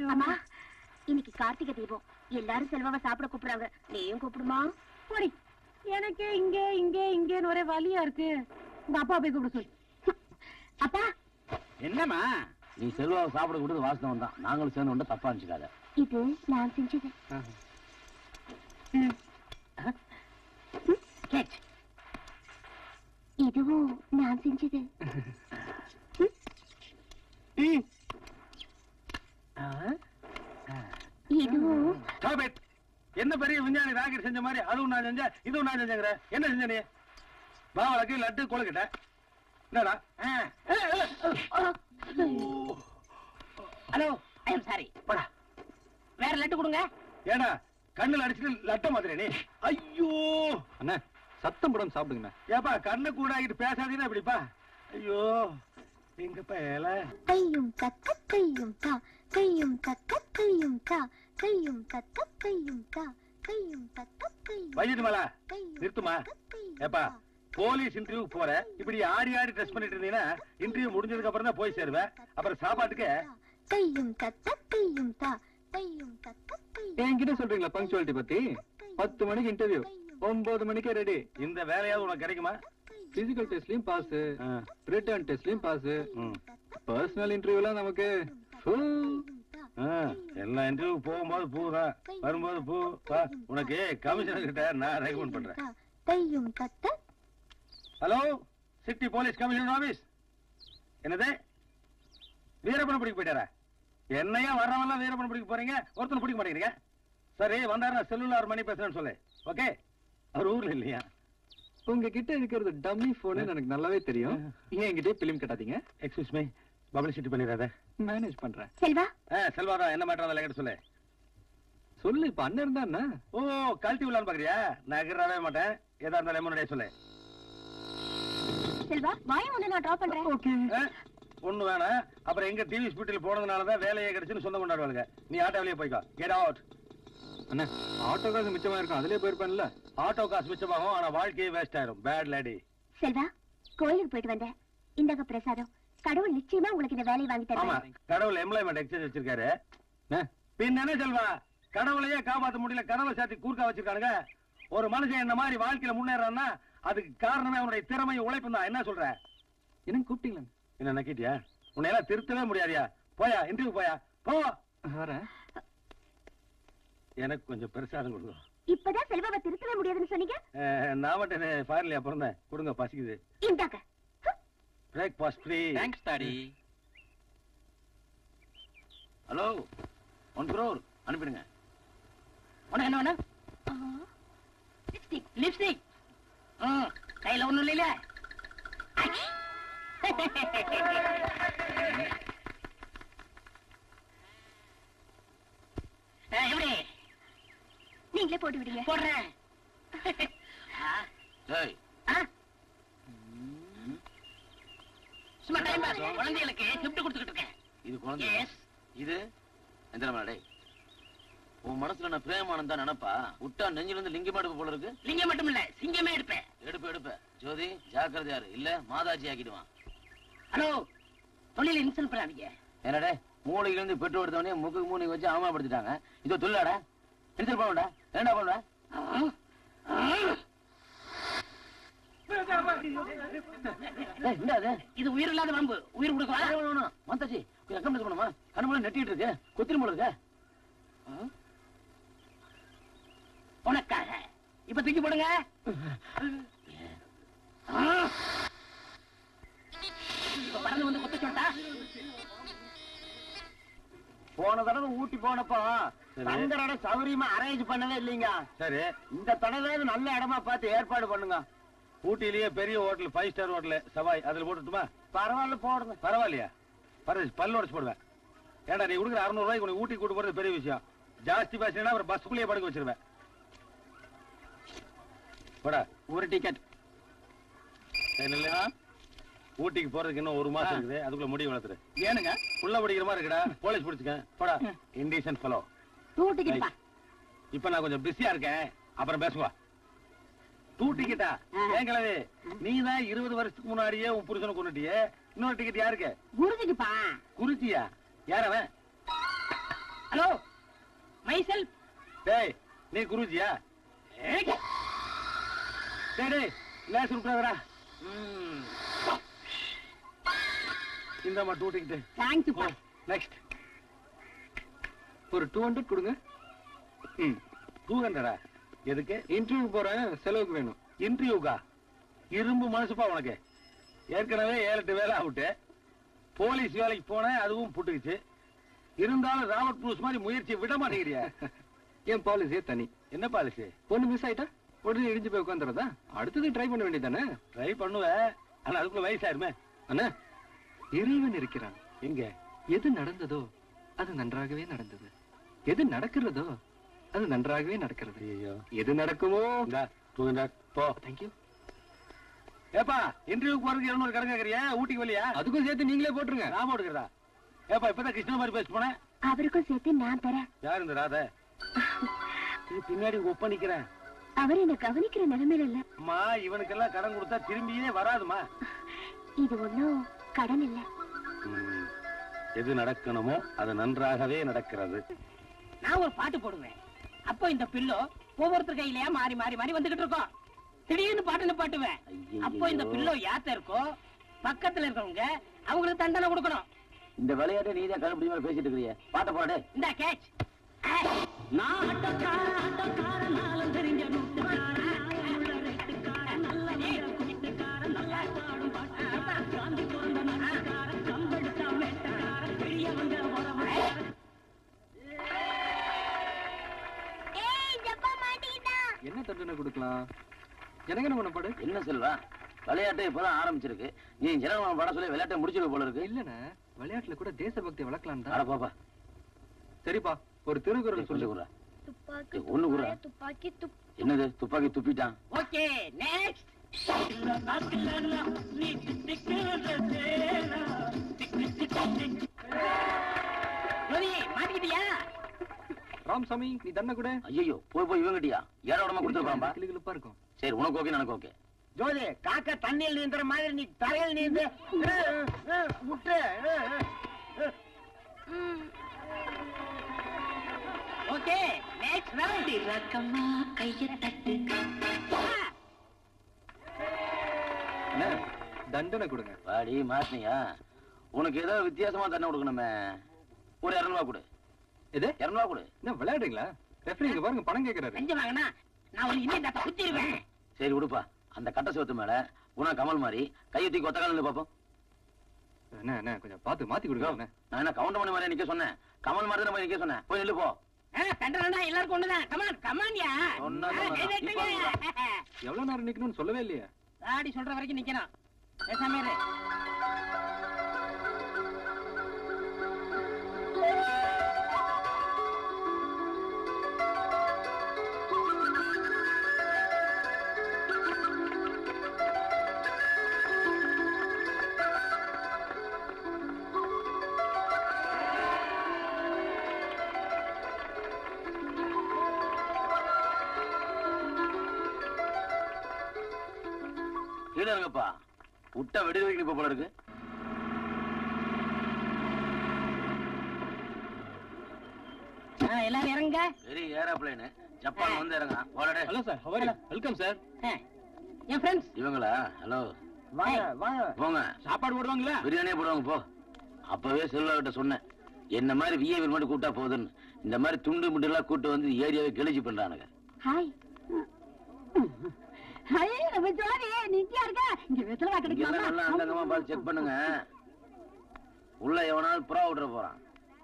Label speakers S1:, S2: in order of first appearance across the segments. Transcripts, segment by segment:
S1: அம்மா இன்னைக்கு கார்த்திகை தீபம் எல்லாரும் செல்வாவை சாப்பிட கூப்பிடுறாங்க நீயும் கூப்பிடுமா
S2: போடி எனக்கு இங்க இங்க இங்கன்னு ஒரே வலியா இருக்கு உங்க அப்பா போய் கூப்பிட சொல்லு
S1: அப்பா
S3: என்னம்மா
S4: நீ செல்வாவை சாப்பிட கொடுத்து வாசனம் தான் நாங்களும் சேர்ந்து கொண்டு தப்பா நினைச்சுக்காத
S1: இது நான் செஞ்சது
S3: கேட்
S1: இதுவும் நான் செஞ்சது ம். இதுவும்
S4: Stop it. என்ன பெரிய விஞ்ஞானி ராக்கெட் செஞ்ச மாதிரி அதுவும் நான் செஞ்சேன் இதுவும் நான் செஞ்சேங்கிற என்ன செஞ்ச நீ மாவளக்கு லட்டு கொழுக்கிட்ட என்னடா
S3: ஹலோ ஐ எம் சாரி
S4: படா
S3: வேற லட்டு கொடுங்க
S4: ஏடா கண்ணுல அடிச்சுட்டு லட்ட மாதிரி நீ ஐயோ
S5: அண்ணா சத்தம் போடாம சாப்பிடுங்கண்ணா
S4: ஏப்பா கண்ணு கூட ஆகிட்டு பேசாதீங்கன்னா இப்படிப்பா ஐயோ எங்க பயல
S1: கையும் தக்க கையும் தா கையும் தக்க கையும் தா கையும் தக்க கையும் தா கையும் தக்க கையும்
S4: வைஜிட்டு மேல
S1: கையும்
S4: நிறுத்துமா
S1: தக்க கையும்
S4: ஏப்பா
S1: தா.
S4: போலீஸ் இன்டர்வியூ போற இப்படி ஆடி ஆடி ட்ரெஸ் பண்ணிட்டு இருந்தீங்கன்னா இன்டர்வியூ முடிஞ்சதுக்கு அப்புறம் தான் போய் சேருவேன் அப்புறம் சாப்பாட்டுக்கு
S1: கையும் தக்க கையும் தா கையும் தக்க கையும்
S5: என்கிட்ட சொல்றீங்களா பங்க்சுவாலிட்டி பத்தி பத்து மணிக்கு இன்டர்வியூ ஒன்பது மணிக்கே ரெடி
S4: இந்த வேலையாவது உனக்கு கிடைக்குமா
S5: பிசிக்கல் டெஸ்ட்லயும் பாஸ்
S4: ஆ.
S5: ரிட்டர்ன் டெஸ்ட்லயும் பாஸ்
S4: ம்.
S5: பர்சனல் இன்டர்வியூலாம் நமக்கு full.
S4: ஆ, எல்லா இன்டர்வியூ போகும்போது பூ தான் வரும்போது பூ பா. உனக்கு கமிஷனர் கிட்ட நான் ரெக்கமெண்ட் பண்றேன்
S1: கையும் தக்க
S4: hello city police commissioner office என்னது வீரப்பன பிடிக்க போயிட்டாரா என்னையா வர்றவெல்லாம் வீரப்பன பிடிக்க போறீங்க ஒருத்தனை பிடிக்க மாட்டேங்கிறீங்க சரி வந்தாரு நான் செல்லுலார் மணி பேசுறேன்னு சொல்லு ஓகே அவர் ஊர்ல இல்லையா
S5: உங்ககிட்ட இருக்கிறது டம்மி போன் எனக்கு நல்லாவே தெரியும் ஏன் என்கிட்ட பிலிம் கட்டாதீங்க
S4: எக்ஸ்கியூஸ் மீ பப்ளிசிட்டி பண்ணிடாத
S5: மேனேஜ் பண்றேன்
S1: செல்வா
S4: ஆ செல்வாரா என்ன மேட்டர் அதில் என்கிட்ட சொல்லு
S5: சொல்லு இப்ப அண்ணன் இருந்தா என்ன
S4: ஓ கழட்டி விடலான்னு பாக்குறியா நான் எகிறவே மாட்டேன் எதா இருந்தாலும் எம்மனுடைய சொல்லு
S1: செல்வா வாய ஒண்ணு நான் டிராப் பண்றேன்
S5: ஓகே
S4: ஆ, ஒண்ணு வேணாம் அப்புறம் எங்க டிவி ஸ்பீட்டில் போனதுனால தான் வேலையே கிடைச்சுன்னு சொந்தம் கொண்டாடுவாங்க நீ ஆட்டோ வெளியே போய்க்கோ கெட் அவுட்
S5: அண்ணா ஆட்டோ காசு மிச்சமா இருக்கும் அதுலயே போயிருப்பேன்ல
S4: ஆட்டோ காசு மிச்சமாகும் ஆனா வாழ்க்கையே வேஸ்ட் ஆயிரும் பேட் லேடி
S1: செல்வா கோயிலுக்கு போயிட்டு வந்தேன் இந்தாங்க பிரசாதம் கடவுள் நிச்சயமா உங்களுக்கு இந்த வேலையை வாங்கி
S4: ஆமா
S1: தருவாங்க
S4: கடவுள் எம்ப்ளாய்மெண்ட் எக்ஸ்சேஞ்ச் வச்சிருக்காரு
S5: அண்ணா,
S4: பின்ன என்ன செல்வா கடவுளையே காப்பாத்த முடியல கதவை சாத்தி கூர்க்கா வச்சிருக்கானுங்க ஒரு மனுஷன் என்ன மாதிரி வாழ்க்கையில முன்னேறான்னா அதுக்கு காரணமே அவனுடைய திறமை உழைப்பு தான் என்ன சொல்ற
S5: என்னங்க கூப்பிட்டீங்களா
S4: என்ன நக்கிட்டியா உன்னை எல்லாம் திருத்தவே முடியாதியா போயா இன்டர்வியூ போயா போ
S5: வரேன்
S4: எனக்கு கொஞ்சம் பிரசாதம் கொடுங்க
S1: இப்பதான் செல்வாவை திருத்தவே முடியாதுன்னு சொன்னீங்க
S4: அஹ், நான் மட்டும் ஃபாரின்லயா பிறந்தேன் கொடுங்க பசிக்குது
S1: இந்தாங்க
S4: breakfast free
S5: thanks daddy
S4: hello one crore அனுப்பிடுங்க
S3: உனக்கு என்ன வேணும் லிப்ஸ்டிக் லிப்ஸ்டிக் ம் கையில ஒண்ணும் இல்லைல எப்படி
S1: நீங்களே போட்டு விடுங்க
S3: போடுறேன்
S4: டேய்
S3: ஆ? சும்மா டைம் பாஸ் குழந்தைகளுக்கு gift கொடுத்துக்கிட்டு இருக்கேன்
S4: இது குழந்தை
S3: எஸ்
S4: இது எந்த டேய் உன் மனசுல நான் பிரேமானந்தா நினைப்பா விட்டா நெஞ்சில இருந்து லிங்கம் எடுப்பு போல இருக்கு
S3: லிங்கம் மட்டும் இல்ல சிங்கமே எடுப்பேன்
S4: எடுப்பு எடுப்ப ஜோதி ஜாக்கிரதையாரு இல்ல மாதாஜி ஆக்கிடுவான்
S3: ஹலோ தொழில இன்சல்ட் பண்ணாதீங்க
S4: என்னடே மூளையில இருந்து பெட்ரோல் எடுத்தவனே முக்கு மூணு வச்சு அவமானப்படுத்திட்டாங்க இதோ தொழிலாடா எடுத்துட்டு போடா என்னடா பண்ணுவ ஏய், என்னடா இது?
S3: இது உயிர் இல்லாத வம்பு உயிர் கொடுக்கவா
S4: வேணாம், வேணாம், வேணாம். மந்தாச்சி ரெக்கம் பண்ணுமா கண்ணு மூலம் நெட்டிட்டு இருக்கு கொத்திரி மூலம் இருக்கு
S3: உனக்காக இப்ப தூக்கி போடுங்க ஆ. இப்ப பறந்து வந்து கொத்த சொல்லிட்டா
S6: போன தடவை ஊட்டி போனப்போ
S4: சரி.
S6: தங்கரோட சௌரியமா அரேஞ்ச் பண்ணவே இல்லைங்க
S4: சரி
S6: இந்த தடவை நல்ல இடமா பார்த்து ஏற்பாடு பண்ணுங்க
S4: ஊட்டியிலேயே பெரிய hotel five star hotel Savoy அதுல போட்டுட்டுமா
S6: பரவாயில்ல போடுங்க
S4: பரவாயில்லையா பரவாயில்ல பல்லு உடச்சு போடுவேன் ஏன்டா நீ கொடுக்குற அறுநூறு ரூபாய்க்கு உனக்கு ஊட்டி கூட்டு போறது பெரிய விஷயம் ஜாஸ்தி பேசினா அப்புறம் பஸ்ஸுக்குள்ளேயே படுக்க வச்சிருவேன் போடா
S5: ஒரு டிக்கெட்
S4: இல்லையா ஊட்டிக்கு போறதுக்கு இன்னும் ஒரு மாசம் இருக்குது அதுக்குள்ள முடி வளர்த்துரு
S5: ஏனுங்க
S4: உள்ள படிக்கிற மாதிரி இருக்கடா போலீஸ் பிடிச்சுக்க போடா இண்டீசன் ஃபெலோ
S3: டூ டிக்கெட் பா
S4: இப்ப நான் கொஞ்சம் பிஸியா இருக்கேன் அப்புறம் பேசுவா டூ டிக்கெட்டா ஏன் கிளவி நீ தான் இருபது வருஷத்துக்கு முன்னாடியே உன் புருஷனை கொண்டுட்டியே இன்னொரு டிக்கெட் யாருக்கு
S3: குருஜிக்குப்பா
S4: குறிச்சியா யார் அவன்
S3: ஹலோ மைசெல்
S4: டேய் நீ குருஜியா டேய் டேய் லேஸ் விட்டுறாதடா இந்தாம்மா டூ டிக்கெட்டு
S2: தேங்க்ஸ்ப்பா
S4: நெக்ஸ்ட்
S5: ஒரு டூ ஹண்ட்ரட் கொடுங்க ம்
S4: டூ ஹண்ட்ரடா எதுக்கு
S5: இன்டர்வியூ போறேன் செலவுக்கு வேணும்
S4: இன்டர்வியூக்கா இரும்பு மனசுப்பா உனக்கு ஏற்கனவே ஏழு எட்டு வேலை அவுட்டு போலீஸ் வேலைக்கு போனேன் அதுவும் புட்டுக்குச்சு இருந்தாலும் ராபர்ட் ப்ரூஸ் மாதிரி முயற்சி விட மாட்டேங்கிறியா
S5: என் பாலிசியே தனி
S4: என்ன பாலிசி
S5: பொண்ணு மிஸ் ஆயிட்டா உடனே இடிஞ்சு போய் உட்காந்துறதா அடுத்தது ட்ரை பண்ண வேண்டியதானே
S4: ட்ரை பண்ணுவேன் ஆனா அதுக்குள்ள வயசாயிருமே
S5: அண்ணா இறைவன் இருக்கிறான்
S4: எங்க
S5: எது நடந்ததோ அது நன்றாகவே நடந்தது எது நடக்கிறதோ அது நன்றாகவே நடக்கிறது
S4: ஐயோ
S5: எது நடக்குமோ
S4: இந்தா டூ ஹண்ட்ரட் போ
S5: தேங்க்யூ
S4: ஏப்பா இன்டர்வியூக்கு போறதுக்கு இருநூறு கடன் கேக்குறியா ஊட்டிக்கு வெளியா
S5: அதுக்கும் சேர்த்து நீங்களே போட்டுருங்க
S4: நாம எடுக்கிறதா ஏப்பா இப்பதான் கிருஷ்ண மாதிரி பேச போனேன்
S1: அவருக்கும் சேர்த்து நான் தரேன்
S4: யார் இந்த ராத இது பின்னாடி உங்க ஒப்ப நிக்கிறேன்
S1: அவர் என்ன கவனிக்கிற நிலைமையில இல்ல
S4: அம்மா இவனுக்கெல்லாம் கடன் கொடுத்தா திரும்பியே வராதுமா
S1: இது ஒண்ணும் கடன் இல்ல
S4: ம். எது நடக்கணுமோ அது நன்றாகவே நடக்கிறது
S3: நான் ஒரு பாட்டு போடுவேன் அப்போ இந்த பில்லோ ஒவ்வொருத்தர் கையிலயா மாறி மாறி மாறி வந்துகிட்டு இருக்கோம் திடீர்னு பாட்டு நிப்பாட்டுவேன் அப்போ இந்த பில்லோ யாத்த இருக்கோ பக்கத்துல இருக்கவங்க அவங்களுக்கு தண்டனை கொடுக்கணும்
S6: இந்த விளையாட்டை நீ தான் கண்டுபிடி மேல பேசிட்டு இருக்கிறிய பாட்ட போடே
S3: இந்த கேட்ச் நான் ஆட்டக்கார ஆட்டக்கார நாளும் தெரிஞ்ச நூட்டுக்காரன் உள்ள ரெட்டுக்காரன் நல்ல நேரம் குட்டுக்காரன் நல்லா பாடும் பாட்டுக்காரன் காந்தி பிறந்த நாட்டுக்காரன் கம்பெடுத்தா வேட்டக்காரன் பெரியவங்க உறவுக்காரன்
S5: என்ன தண்டனை கொடுக்கலாம் ஜனகன பண்ண பாடு
S6: என்ன செல்வா விளையாட்டு இப்பதான் ஆரம்பிச்சிருக்கு நீ ஜனநாயகம் படம் சொல்லி விளையாட்டை முடிச்சிருக்க போல இருக்கு
S5: இல்லண்ணே விளையாட்டுல கூட தேசபக்தி வளர்க்கலாம்
S6: அட பாப்பா
S5: சரிப்பா ஒரு திருக்குறள்
S6: சொல்லி
S5: சொல்லு
S6: குடுறா
S1: துப்பாக்கி
S6: ஏய், ஒண்ணு குடுறா.
S1: துப்பாக்கி துப்
S6: என்னது துப்பாக்கி துப்பிட்டான்
S3: ஓகே நெக்ஸ்ட் மாட்டிக்கிட்டியா
S5: ராமசாமி நீ தண்டனை கூட
S6: ஐயோ போய் போய் இவங்கிட்டியா ஏற உடம்பு கொடுத்துருப்பாம்பா
S5: கிளுகிளுப்பா இருக்கும்
S6: சரி உனக்கு ஓகே எனக்கு ஓகே
S7: ஜோதி காக்கா தண்ணியில் நீந்துற மாதிரி நீ தரையில் நீந்து முட்டு
S3: ஓகே நெக்ஸ்ட் ரவுண்ட் ரக்கமா கைய தட்டு
S5: என்ன தண்டனை கொடுங்க
S6: வாடி மாட்டினியா உனக்கு ஏதோ வித்தியாசமா தண்ணி கொடுக்கணுமே ஒரு இரநூறுவா கொடு
S5: எது
S6: இரநூறுவா கொடு
S5: என்ன விளையாடுறீங்களா ரெஃபரி இங்க பாருங்க பணம் கேக்குறாரு
S3: செஞ்சு வாங்கினா நான் உன்னை இன்னும் தட்ட குத்திடுவேன்
S6: சரி விடுப்பா அந்த கட்ட சிவத்து மேல உனக்கு கமல் மாதிரி கையை தூக்கி ஒத்த காலில் பாப்போம்
S5: என்ன என்ன கொஞ்சம் பார்த்து மாத்தி கொடுங்க அண்ணே.
S6: நான் என்ன கவுண்ட் பண்ணி மாதிரி நிக்க சொன்னேன் கமல் மாதிரி தான் போய் நிக்க சொன்னேன் போய் நில்லு போ
S3: தண்டனா எல்லாருக்கும் ஒண்ணுதான் கமான் கமான்யா
S6: சொன்னா சொன்னதான்.
S5: எவ்வளவு நேரம் நிக்கணும்னு சொல்லவே இல்லையே
S3: ஆடி சொல்ற வரைக்கும் நிக்கணும் பேசாம இரு
S6: கீழே இருங்கப்பா விட்டா வெடி வைக்கணும் இப்ப போல இருக்கு
S3: ஆ, எல்லாரும் இறங்க
S6: பெரிய ஏரோப்ளேனு ஜப்பான் வந்து இறங்க போடடே
S5: hello sir our welcome sir
S3: என் ஃப்ரெண்ட்ஸ்
S6: இவங்களா ஹலோ
S7: வாங்க வாங்க
S6: போங்க
S5: சாப்பாடு போடுவாங்களா
S6: பிரியாணியே போடுவாங்க போ அப்பவே செல்வா கிட்ட சொன்னேன் என்ன மாதிரி விஐபி மட்டும் கூட்டா போகுதுன்னு இந்த மாதிரி துண்டு முண்டு எல்லாம் கூட்டு வந்து ஏரியாவை கிழிச்சு பண்றானுங்க
S1: ஹாய்
S2: ஐயே, நம்ம ஜோதி நிக்கியா இருக்க இங்க வெத்தலை
S6: இங்க எல்லாம் நல்லா அந்தங்கமா
S2: கிடைக்குமா
S6: பார்த்து செக் பண்ணுங்க உள்ள எவனாவது புறா விட்டுற போறான்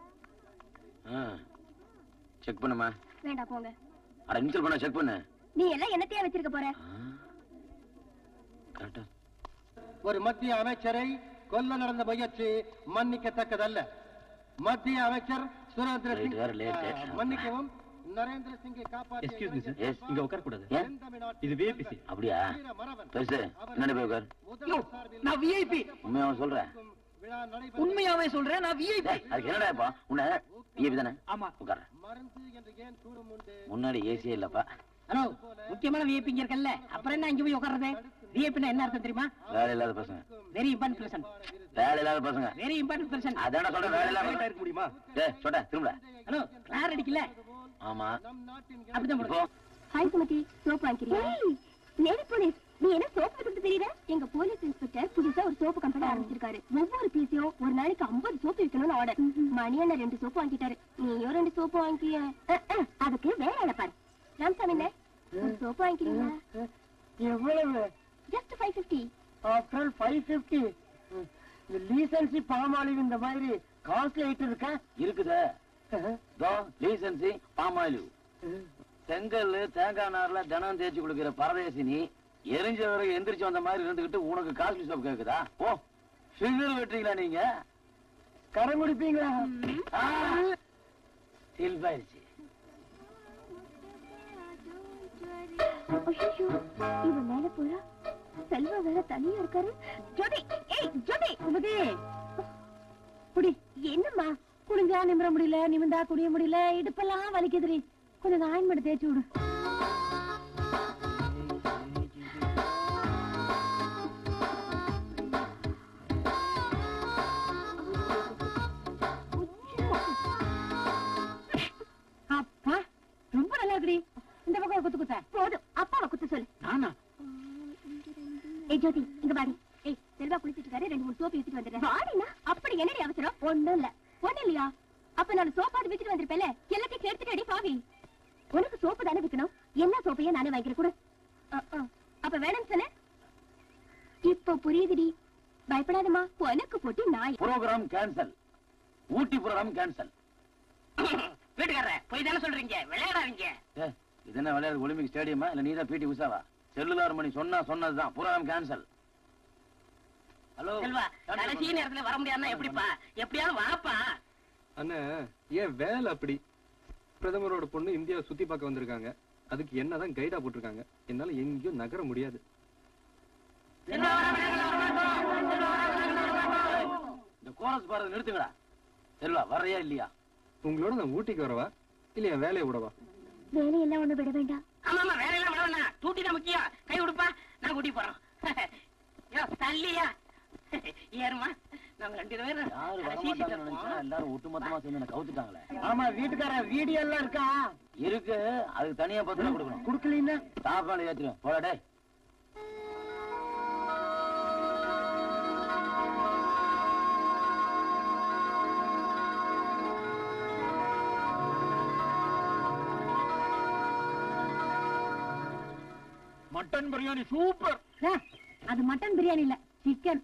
S6: செக் பண்ணுமா
S1: வேண்டாம் போங்க
S6: அட இன்சல் பண்ண செக் பண்ணு
S1: நீ எல்லாம் என்னத்தையா வச்சிருக்க போற
S6: கரெக்டா
S7: ஒரு மத்திய அமைச்சரை கொல்ல நடந்த முயற்சி மன்னிக்கத்தக்கதல்ல மத்திய அமைச்சர் சுரேந்திர
S6: Right,
S7: சிங்
S6: வேற late.
S7: ஆ, மன்னிக்கவும் நரேந்திர சிங்கை
S5: எக்ஸ்கியூஸ் மீ சார்
S6: Yes.
S5: இங்க உட்கார கூடாது
S6: ஏன்
S5: இது விஐபிசி
S6: அப்படியா பெருசு என்னடி போய் உட்கார்
S3: நான் விஐபி
S6: உண்மையா அவன் சொல்றேன்
S3: உண்மையாவே சொல்றேன் நான் விஐபி
S6: டேய், அதுக்கு என்னடா இப்போ உன்ன விஐபி தானே
S3: ஆமா
S6: உட்கார
S7: மருந்து என்று ஏன் கூறும் உண்டு
S6: முன்னாடி ஏசியே இல்லப்பா
S3: ஹலோ முக்கியமான விஐபி இங்க இருக்கல்ல அப்புறம் என்ன இங்க போய் உட்கார்றது விஐபினா என்ன அர்த்தம் தெரியுமா
S6: வேலை இல்லாத பசங்க
S3: வெரி இம்பார்ட்டன்ட் பர்சன்
S6: வேலை இல்லாத பசங்க
S3: வெரி இம்பார்ட்டன்ட் பர்சன்
S6: அதான சொல்றேன் வேலை இல்லாத
S4: Correct ஆ இருக்க முடியுமா
S6: டேய் சொட்ட திரும்ப
S3: ஹலோ கிளார் அடிக்கல
S6: ஆமா
S3: அப்படிதான்
S6: இப்போ
S3: போடுறோம்
S1: ஹாய் சுமதி சோப்பு வாங்கிக்கிறியா லேடி போலீஸ் நீ என்ன சோப்பு விட்டு தெரியல எங்க போலீஸ் இன்ஸ்பெக்டர் புதுசா ஒரு சோப்பு கம்பெனி ஆரம்பிச்சிருக்காரு ஒவ்வொரு பீஸையும் ஒரு நாளைக்கு 50 சோப்பு விற்கணும்னு ஆர்டர் மணி அண்ணன் ரெண்டு சோப்பு வாங்கிட்டாரு நீயும் ரெண்டு சோப்பு வாங்கிய அதுக்கு வேற ஆளை பாரு ராமசாமி என்ன ஒரு சோப்பு வாங்கிக்கிறீங்களா
S7: எவ்வளவு
S1: just five fifty
S7: after five fifty இந்த லீசன்சி பாமாலிவ் இந்த மாதிரி காஸ்ட்லி ஐட்டம் இருக்கா
S6: இருக்குதே தோ லீசன்சி பாமாயிலு செங்கல் தேங்காய் நார்ல தினம் தேய்ச்சி கொடுக்கிற பரதேசி நீ எரிஞ்ச வரைக்கும் எந்திரிச்சு வந்த மாதிரி இருந்துகிட்டு உனக்கு காஸ்ட்லி சோப் கேக்குதா ஓ ஃபிகர் வெட்டுறீங்களா நீங்க
S7: கரம் குடிப்பீங்களா
S6: ஆ, சில்பாயிருச்சு
S1: ஐயோ இவன் மேல போறா செல்வா வேற தனியா இருக்காரு ஜோதி ஏய் ஜோதி
S2: சுமதி
S1: குடி என்னம்மா
S2: குடிஞ்சா நிமிர முடியல நிமிந்தா குடிய முடியல இடுப்பெல்லாம் வலிக்குதுடி கொஞ்சம் ஆயின்மெண்ட் தேய்ச்சி விடு அப்பா ரொம்ப நல்லா இருக்குடி இந்த பக்கம் ஒரு குத்து குத்த
S1: போதும் அப்பாவை குத்து சொல்லு
S6: நானா
S1: ஏய் ஜோதி இங்க பாடி ஏய் செல்வா குளிச்சிட்டு இருக்காரு ரெண்டு மூணு சோப்பு எடுத்துட்டு வந்துடுறேன் வாடினா அப்படி என்னடி அவசரம் ஒண்ணும் இல்ல ஒண்ணும் இல்லையா அப்ப நான் சோப்பாது வித்துட்டு வந்திருப்பேன்ல எல்லாத்தையும் சேர்த்துட்டு அடி பாவி உனக்கு சோப்பு தானே விக்கணும் என்ன சோப்பையும் நானே வாங்கிக்கிறேன் கூட அப்ப வேணும்னு சொன்ன இப்போ புரியுதுடி பயப்படாதம்மா உனக்கு போட்டு நாய்
S6: programme cancel Ooty programme cancel
S3: வீட்டுக்காரர போய் தானே சொல்றீங்க விளையாடாதீங்க
S6: ஏ இது என்ன விளையாடு ஒலிம்பிக் ஸ்டேடியமா இல்ல நீ தான் பிடி உஷாவா செல்லுலார் மணி சொன்னா சொன்னதுதான் ப்ரோக்ராம் கேன்சல் ஹலோ
S3: செல்வா கடைசி நேரத்துல வர முடியாதுன்னா எப்படிப்பா எப்படியாவது வாப்பா
S5: அண்ணா ஏன் வேலை அப்படி பிரதமரோட பொண்ணு இந்தியாவை சுத்தி பார்க்க வந்திருக்காங்க அதுக்கு என்னதான் கைடா போட்டிருக்காங்க என்னால எங்கேயும் நகர முடியாது
S3: செல்வா வர
S6: இந்த கோரஸ் பாடுறது நிறுத்துங்கடா செல்வா வர்றியா இல்லையா
S5: உங்களோட நான் ஊட்டிக்கு வரவா இல்ல என் வேலையை விடவா
S1: வேலையெல்லாம் ஒண்ணு விட வேண்டாம்
S3: ஆமா ஆமா வேற எல்லாம் விடவா டூட்டி தான் முக்கியம் கை கொடுப்பா நான் கூட்டி போறோம் யோ தள்ளியா ஏறுமா நம்ம ரெண்டு பேரும்
S6: யாரு
S3: கடைசி seat ல
S6: வரமாட்டாங்கன்னு நினைச்சா
S3: இருப்போம்.
S6: எல்லாரும் ஒட்டுமொத்தமா சேர்ந்து என்ன கவுத்துட்டாங்களே
S7: ஆமா வீட்டுக்கார வீடியோ எல்லாம் இருக்கா
S6: இருக்கு அதுக்கு தனியா பத்து ரூபா கொடுக்கணும்
S7: குடுக்கலீன்னா
S6: சாப்பாடு ஏத்துருவேன் போடா டேய்
S7: மட்டன் பிரியாணி சூப்பர்
S2: ஏ, அது மட்டன் பிரியாணி இல்ல சிக்கன்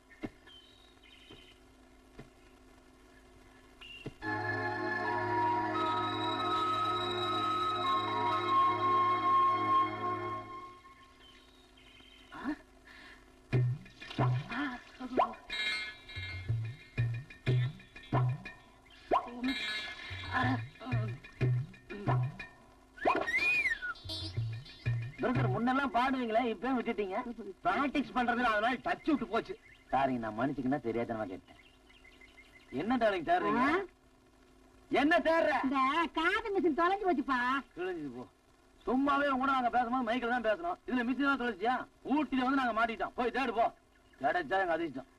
S6: பிரதர் முன்னெல்லாம் பாடுவீங்களே இப்ப விட்டுட்டீங்க
S7: பிராக்டிஸ் பண்றதுல அதனால டச் விட்டு போச்சு
S6: சாரிங்க நான் மன்னிச்சுக்கினா தெரியாதனமா கேட்டேன் என்ன டாலிங் தேடுறீங்க
S2: ஆ?
S6: என்ன தேடுற
S2: இந்த காது மிஷின் தொலைஞ்சு போச்சுப்பா
S6: கிழிஞ்சு போ சும்மாவே உங்க கூட நாங்க பேசும்போது மைக்கில் தான் பேசணும் இதுல மிஷின் தான் தொலைச்சியா ஊட்டில வந்து நாங்க மாட்டிட்டோம் போய் தேடு போ கிடைச்சா எங்க அதிர்ஷ்டம்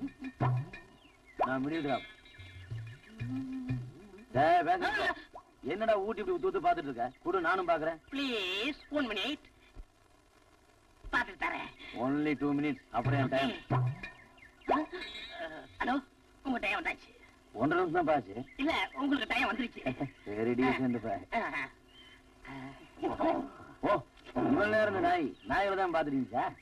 S6: நான் மிடில் டிராப் டேய் பேச என்னடா ஊட்டி இப்படி தூத்து பாத்துட்டு இருக்க குடு நானும் பாக்குறேன்
S3: ப்ளீஸ் ஒன் மினிட் பாத்துட்டு தரேன்
S6: ஒன்லி டூ மினிட்ஸ் அப்புறம் என் டைம்
S3: ஹலோ உங்க டைம் வந்தாச்சு
S6: ஒன்றரை நிமிஷம் தான் பாச்சு
S3: இல்ல உங்களுக்கு டைம் வந்துருச்சு
S6: சரி டீசென்ட் பா ஓ இவ்வளவு நேரம் இந்த நாய் நாயில தான் பாத்துட்டீங்க சார்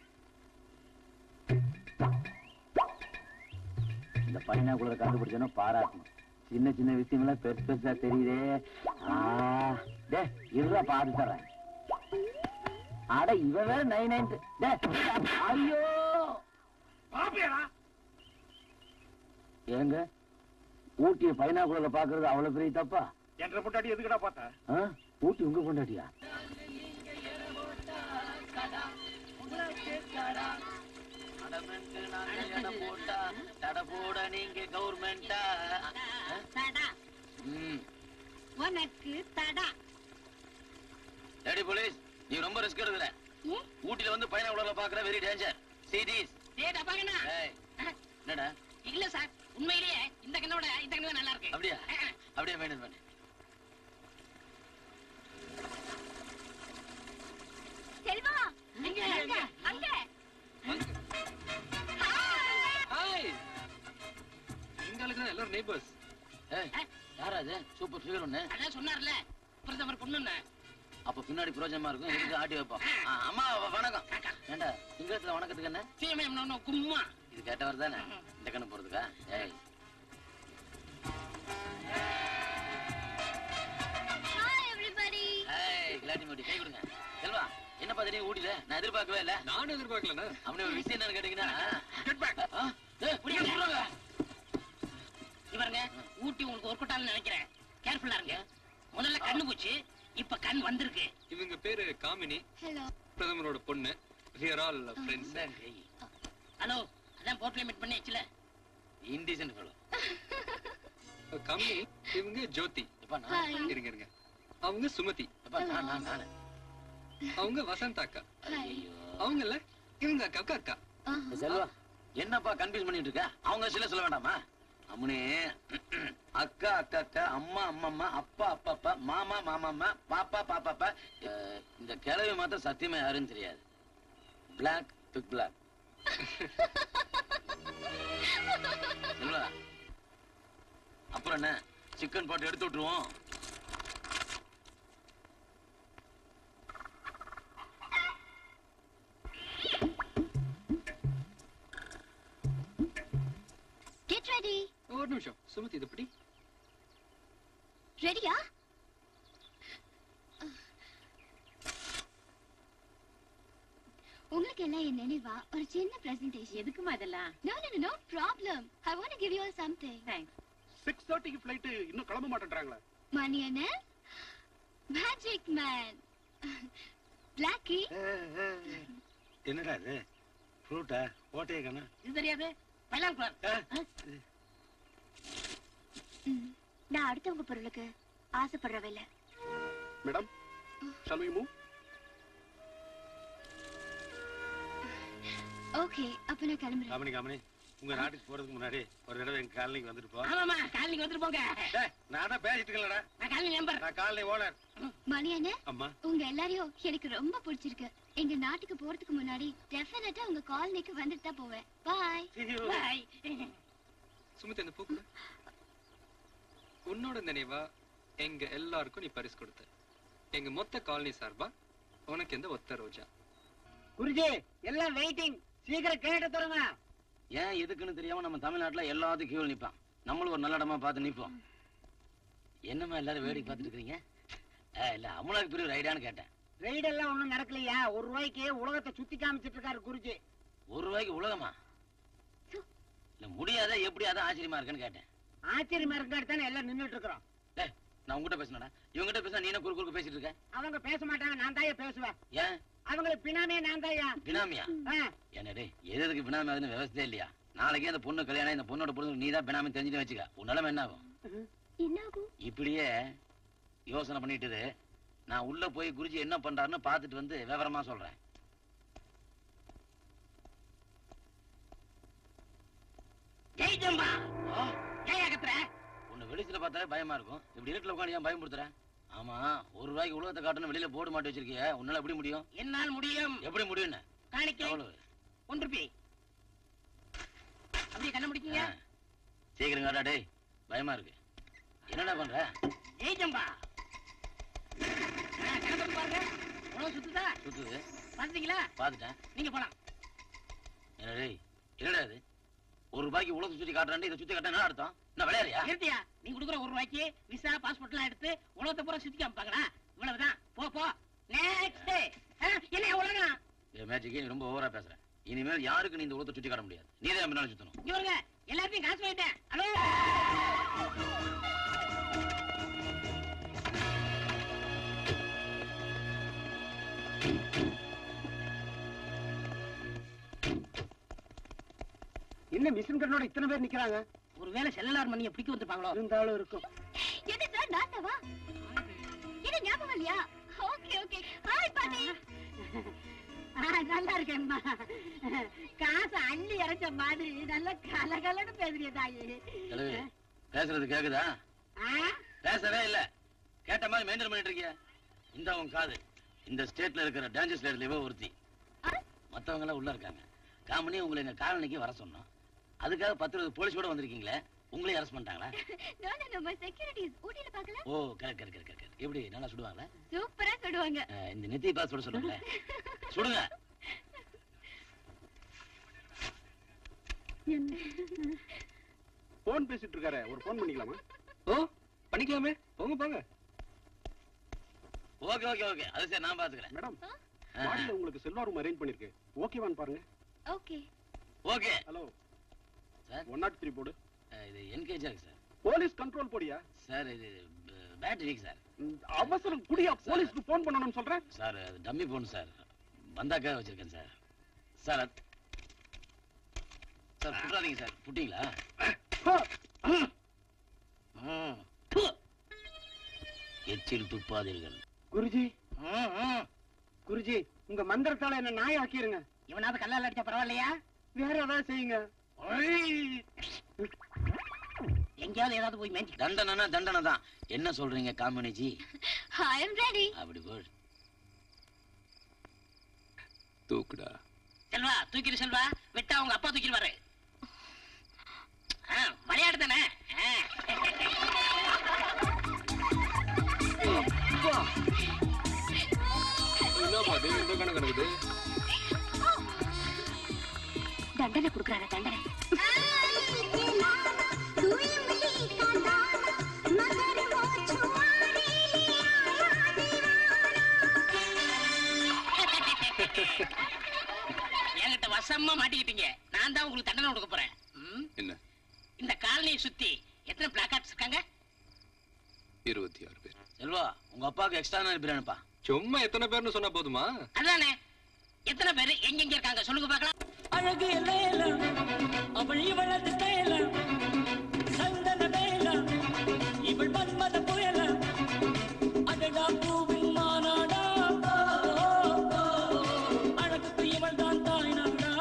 S6: இந்த பைனாக்குள்ள கண்டுபிடிச்சோன்னா பாராட்டணும் சின்ன சின்ன விஷயமெல்லாம் பெருசு பெருசா தெரியுதே ஆ, டே இருடா பாத்து தர்றேன் அட இவ வேற நைன் நைன் டே ஐயோ ஏங்க ஊட்டிய பைனாக்குள்ள பாக்குறது அவ்வளவு பெரிய தப்பா
S4: என்ற பொட்டாட்டி எதுக்குடா பார்த்த
S6: ஆ? ஊட்டி உங்க கொண்டாட்டியா
S3: தடா உனக்கு தடா
S6: போலீஸ் நீ ரொம்ப ரிஸ்க் எடுக்கிற ஊட்டில வந்து பையனை உலக பாக்குற வெரி டேஞ்சர் சீதீஸ்
S3: டேய் டபாங்கண்ணா
S6: என்னடா
S3: இல்ல சார் உண்மையிலேயே இந்த கண்ணோட இந்த கண்ணு தான் நல்லா இருக்கு
S6: அப்படியா அப்படியே மெயின்டைன் பண்ணு
S1: செல்வா
S3: எங்க,
S1: அங்க,
S3: எங்க?
S1: அங்க
S5: ஹாய் எங்க ஆளுக்கு தான் எல்லாரும் நெய்பர்ஸ்
S6: ஏய் யாரா அது சூப்பர் ஃபிகர் ஒண்ணு
S3: அதான் சொன்னார்ல பிரதமர் பொண்ணுன்னு
S6: அப்ப பின்னாடி பிரோஜனமா இருக்கும் எதுக்கு ஆட்டி வைப்போம் ஆ, அம்மா வ- வணக்கம் ஏண்டா சிங்களத்துல வணக்கத்துக்கு என்ன
S3: சீமயம் கும்மா
S6: இது கேட்டவர் தானே இந்த கண்ணு போறதுக்கா ஏய்
S1: ஹாய் எவ்ரிபடி
S6: ஏய் கிளாட்டி மோடி கை கொடுங்க செல்வா என்னப்பா திடீர்னு ஊட்டில நான் எதிர்பார்க்கவே இல்ல
S5: நானும் எதிர்பார்க்கலண்ணா
S6: அவனே ஒரு விஷயம் என்னன்னு கேட்டீங்கன்னா
S3: கெட் பேக்
S6: ஆ, ஏய், புடிங்க, புடிங்க.
S3: இவருங்க ஊட்டி உங்களுக்கு ஒர்க் அவுட் நினைக்கிறேன் கேர்ஃபுல்லா இருங்க முதல்ல கண்ணு போச்சு இப்ப கண் வந்திருக்கு
S5: இவங்க பேரு காமினி
S1: ஹலோ
S5: பிரதமரோட பொண்ணு we are all friends
S6: இந்தாங்க கை.
S3: ஹலோ அதான் போர்ட்ல மீட் பண்ணி வச்சுல
S6: indecent fellow.
S5: காமினி இவங்க ஜோதி
S6: எப்பா நான்
S5: இருங்க இருங்க அவங்க சுமதி
S6: எப்பா நான் நான் நானு
S5: அவங்க வசந்த் அக்கா
S6: ஐயோ
S5: அவங்கல்ல இவங்க அக்கா அக்கா
S6: செல்வா என்னப்பா கன்ஃபியூஸ் பண்ணிட்டு இருக்க அவங்க சில சொல்ல வேண்டாமா அம்மனே அக்கா அக்கா அக்கா அம்மா அம்மம்மா அப்பா அப்பா அப்பா மாமா மாமாம்மா பாப்பா பாப்பாப்பா அஹ், இந்த கிழவி மாத்திரம் சத்தியமா யாருன்னு தெரியாது பிளாக் பிக் பிளாக் செல்வா அப்புறம் என்ன சிக்கன் போட்டு எடுத்து விட்டுருவோம்
S1: கெட் ரெடி
S5: ஒரு நிமிஷம் சுமதி இது எப்படி
S1: ரெடியா உங்களுக்கு எல்லாம் என் நினைவா ஒரு சின்ன பிரசன்டேஷன்
S2: எதுக்குமா இதெல்லாம்
S1: no no no problem I want to give you something
S2: thanks
S8: six தேர்ட்டிக்கு ஃபிளைட் இன்னும் கிளம்ப மாட்டேன்றாங்களே
S1: மணி என்ன மேஜிக் மேன் பிளாக்கி
S4: என்னடா இது ஃப்ரூட்டா ஓட்டையே கண்ணா
S3: இது தெரியாது பைலான் குளர்
S1: நான் அடுத்தவங்க பொருளுக்கு ஆசைப்படுறவே இல்ல
S8: madam shall we move
S1: okay அப்ப நான் கிளம்புறேன்
S4: காமனி காமனி உங்க நாட்டுக்கு போறதுக்கு முன்னாடி ஒரு தடவை எங்க காலனிக்கு வந்துட்டு போ
S3: ஆமாமா காலனிக்கு வந்துட்டு போங்க
S4: டேய், நான் தான் பேசிட்டு இருக்கலடா
S3: நான் காலனி நம்பர்
S4: நான் காலனி ஓனர்
S1: மணி என்ன
S4: அம்மா
S1: உங்க எல்லாரையும் எனக்கு ரொம்ப பிடிச்சிருக்கு எங்க நாட்டுக்கு போறதுக்கு முன்னாடி டெஃபினட்டா உங்க காலனிக்கு வந்துட்டு தான் போவேன் பாய்
S3: பாய்
S5: சுமதி அந்த பூக்கு உன்னோட நினைவா எங்க எல்லாருக்கும் நீ பரிசு கொடுத்த எங்க மொத்த காலனி சார்பா உனக்கு எந்த ஒத்த ரோஜா
S7: குருஜி எல்லாம் வெயிட்டிங் சீக்கிரம் கேட்ட தருங்க
S6: ஏன் எதுக்குன்னு தெரியாம நம்ம தமிழ்நாட்டுல எல்லாத்துக்கும் கீழ் நிப்பான் நம்மளும் ஒரு நல்ல இடமா பார்த்து நிப்போம் என்னம்மா எல்லாரும் வேடிக்கை பார்த்துட்டு இருக்கீங்க ஆ, இல்ல அமுலாக்கு பெரிய ஒரு ஐடியான்னு கேட்டேன்
S7: ரெய்டெல்லாம் ஒண்ணும் நடக்கலையா ஒரு ரூபாய்க்கு உலகத்தை சுத்தி காமிச்சிட்டு இருக்காரு குருஜி
S6: ஒரு ரூபாய்க்கு உலகமா இல்ல முடியாத எப்படி அதான் ஆச்சரியமா இருக்குன்னு கேட்டேன்
S7: ஆச்சரியமா இருக்காரு தானே எல்லாம் நின்னுட்டு இருக்கிறோம்
S6: டேய், நான் உங்ககிட்ட பேசினடா இவங்ககிட்ட பேசினா நீ என்ன குறுக்கு குறுக்கு பேசிட்டு இருக்க
S7: அவங்க பேச மாட்டாங்க நான் தாயா பேசுவேன்
S6: ஏன்
S7: அவங்களுக்கு பினாமே நான் தாயா
S6: பினாமியா என்ன டேய் எது எதுக்கு பினாமி அதுன்னு விவசாயம் இல்லையா நாளைக்கே அந்த பொண்ணு கல்யாணம் இந்த பொண்ணோட பொண்ணு நீ தான் பினாமி தெரிஞ்சுட்டு வச்சுக்க உன் நிலைமை என்ன ஆகும்
S1: என்ன ஆகும்
S6: இப்படியே யோசனை பண்ணிட்டு நான் உள்ள போய் குருஜி என்ன பண்றாருன்னு பார்த்துட்டு வந்து விவரமா சொல்றேன்
S3: ஜெய் ஜம்பா ஏன் கத்துற
S6: உன்னை வெளிச்சல பார்த்தாலே பயமா இருக்கும் இப்படி இருட்டில் உட்காந்து ஏன் பயமுறுத்துற ஆமா ஒரு ரூபாய்க்கு உலகத்தை காட்டணும் வெளியில போர்டு மாட்டி வச்சிருக்கிய உன்னால எப்படி முடியும்
S3: என்னால் முடியும்
S6: எப்படி முடியும்னு
S3: காணிக்க
S6: எவ்வளவு
S3: ஒன்று ரூபாய் அப்படியே கண்ண முடிக்கீங்க
S6: ஆ. சீக்கிரம் காட்டா டேய் பயமா இருக்கு என்னடா பண்ற
S3: ஜெய் ஜம்பா ஆ, கண்ணை திறந்து பாருங்க உணவு சுத்துதா
S6: சுத்துது
S3: பாத்தீங்களா
S6: பார்த்துட்டேன்
S3: நீங்க போலாம்
S6: என்ன டேய் என்னடா இது ஒரு ரூபாய்க்கு உலகத்தை சுத்தி காட்டுறான் இதை சுத்தி காட்ட என்ன அர்த்தம் என்ன விளையாடுறியா
S3: நிறுத்தியா நீ கொடுக்குற ஒரு ரூபாய்க்கு விசா பாஸ்போர்ட் எல்லாம் எடுத்து உலகத்தை பூரா சுத்தி காமிப்பாங்களா இவ்வளவுதான் போ போ நெக்ஸ்ட் என்ன உலகம்
S6: என் மேட்சுக்கு நீ ரொம்ப ஓவரா பேசுற இனிமேல் யாருக்கு நீ இந்த உலகத்தை சுத்தி காட்ட முடியாது நீ தான் முன்னாடி சுத்தணும்
S3: இங்க வருங்க எல்லாத்தையும் காசு வாங்கிட்டேன் ஹலோ
S7: என்ன மிஷின் கண்ணோட இத்தனை பேர் நிக்கிறாங்க
S3: ஒருவேளை செல்லலார் மணியை பிடிக்க வந்திருப்பாங்களோ
S7: இருந்தாலும் இருக்கும்
S1: என்ன சார் நாட்டவா என்ன ஞாபகம் இல்லையா ஓகே ஓகே ஹாய் பாட்டி
S2: நல்லா இருக்கேன்மா காசு அள்ளி இறைச்ச மாதிரி நல்ல கலகலன்னு பேசுறிய தாயி
S6: கிழவி, பேசுறது கேக்குதா
S2: ஆ?
S6: பேசவே இல்ல கேட்ட மாதிரி மெயின்டைன் பண்ணிட்டு இருக்கிய இந்த உன் காது இந்த ஸ்டேட்ல இருக்கிற டேஞ்சர்ஸ் லேடர் இவ ஒருத்தி மத்தவங்க எல்லாம் உள்ள இருக்காங்க காமனி உங்களை எங்க காலனிக்கு வர சொன்னோம் அதுக்காக பத்து இருபது போலீஸ் கூட வந்திருக்கீங்களே உங்களையும் அரெஸ்ட் பண்ணிட்டாங்களா
S1: no no no my securities ஊட்டில பார்க்கல
S6: oh correct correct correct correct எப்படி நல்லா சுடுவாங்களா
S1: சூப்பரா சொல்லுவாங்க
S6: அஹ், இந்த நெத்தி பாஸ் சுட சொல்லுங்களே சுடுங்க
S8: போன் பேசிட்டு இருக்காரு ஒரு போன் பண்ணிக்கலாமா
S5: ஓ பண்ணிக்கலாமே போங்க போங்க
S6: ஓகே ஓகே ஓகே அது சரி நான் பாத்துக்கிறேன்
S8: மேடம்
S6: ஆ.
S8: வாடியில உங்களுக்கு செல்வா ரூம் அரேஞ்ச் பண்ணிருக்கு ஓகேவான்னு பாருங்க
S1: okay
S6: okay
S8: hello
S6: sir
S8: one naught three போடு
S6: அஹ், இது என்கேஜ் ஆகுது சார்
S8: போலீஸ் கண்ட்ரோல் போடியா
S6: சார் இது பேட்டரி வீக் சார்
S8: ம், அவசரம் குடியா போலீஸ்க்கு போன் பண்ணணும்னு சொல்றேன்
S6: சார் அது டம்மி போன் சார் பந்தாக்காக வச்சிருக்கேன் சார் சார் அது- சார் புட்டாதீங்க சார் புட்டிங்களா ம். ப்பு. எச்சில் துப்பாதீர்கள்
S7: குருஜி
S6: ம், ம்.
S7: குருஜி உங்க மந்திரத்தால என்ன நாய் ஆக்கிருங்க
S2: இவனாவது கல்லால் அடிச்சா பரவாயில்லையா
S7: வேற ஏதாவது செய்யுங்க
S2: எங்கேயாவது ஏதாவது போய் மேஞ்சி
S6: தண்டனைனா தண்டனை தான் என்ன சொல்றீங்க காமினிஜி
S1: ஐ அம் ரெடி
S6: அப்படி போடு
S5: தூக்குடா
S2: செல்வா தூக்கிடு செல்வா விட்டா அவங்க அப்பா தூக்கிடுவாரு ஆ, விளையாட்டு தானே ஆ.
S5: என்னப்பா அது இந்த கணக்கு நடக்குது
S1: தண்டனை கொடுக்கறாங்க தண்டனை
S2: என்கிட்ட வசமா மாட்டிக்கிட்டீங்க நான் தான் உங்களுக்கு தண்டனை கொடுக்க போறேன் ம்?
S5: என்ன
S2: இந்த காலனியை சுத்தி எத்தனை பிளாக்கார்ட்ஸ் இருக்காங்க
S5: இருபத்தி ஆறு பேர்
S6: செல்வா உங்க அப்பாவுக்கு எக்ஸ்ட்ரா அனுப்பிடுப்பா
S5: சும்மா எத்தனை பேர்னு சொன்னா போதுமா
S2: அதானே எத்தனை பேர் எங்கெங்க இருக்காங்க சொல்லுங்க பார்க்கலாம்
S3: அழகு எல்லையெல்லாம் அவள் இவளது ஸ்டைலம் சந்தன வேலம் இவள் மன்மத புயலம் அடடா பூவின் மாநாடா ஓ, ஓ, ஓ. அழகுக்கு இவள் தான் தாய் நாடா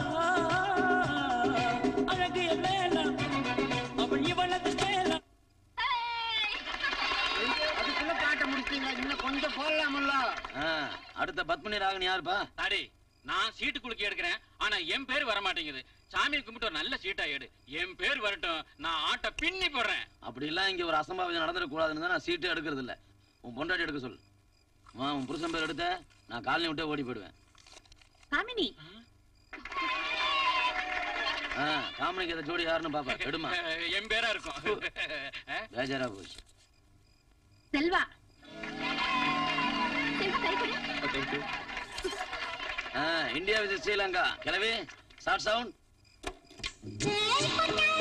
S3: அழகு எல்லையெல்லாம் அவள் இவளது ஸ்டைலம்
S7: அதுக்குள்ள பாட்ட முடிச்சீங்களா இன்னும் கொஞ்சம் போடலாமல்ல
S6: ஆ, அடுத்த பத்மினி ராகன் யாருப்பா
S9: டாடி நான் சீட்டு குலுக்கி எடுக்கிறேன் ஆனா என் பேர் வர மாட்டேங்குது சாமி கும்பிட்டு ஒரு நல்ல சீட்டா எடு என் பேர் வரட்டும் நான் ஆட்ட பின்னி போடுறேன்
S6: அப்படி எல்லாம் இங்க ஒரு அசம்பாவிதம் நடந்துடக் கூடாதுன்னு தான் நான் சீட்டே எடுக்கிறது இல்ல உன் பொண்டாட்டி எடுக்க சொல்லு அம்மா, உன் புருஷன் பேர் எடுத்த நான் காலனி விட்டே ஓடி போயிடுவேன்
S1: காமினி
S6: ஆ, காமனிக்கு எதை ஜோடி யாருன்னு பாப்பா எடுமா
S9: என் பேரா இருக்கும்
S6: பேஜாரா போச்சு
S1: செல்வா செல்வா கை கொடு
S5: தேங்க்யூ
S6: ஆ, இந்தியா வித் ஸ்ரீலங்கா கிளவி ஷார்ட் சவுண்ட்
S1: ஏய், பொண்ணா.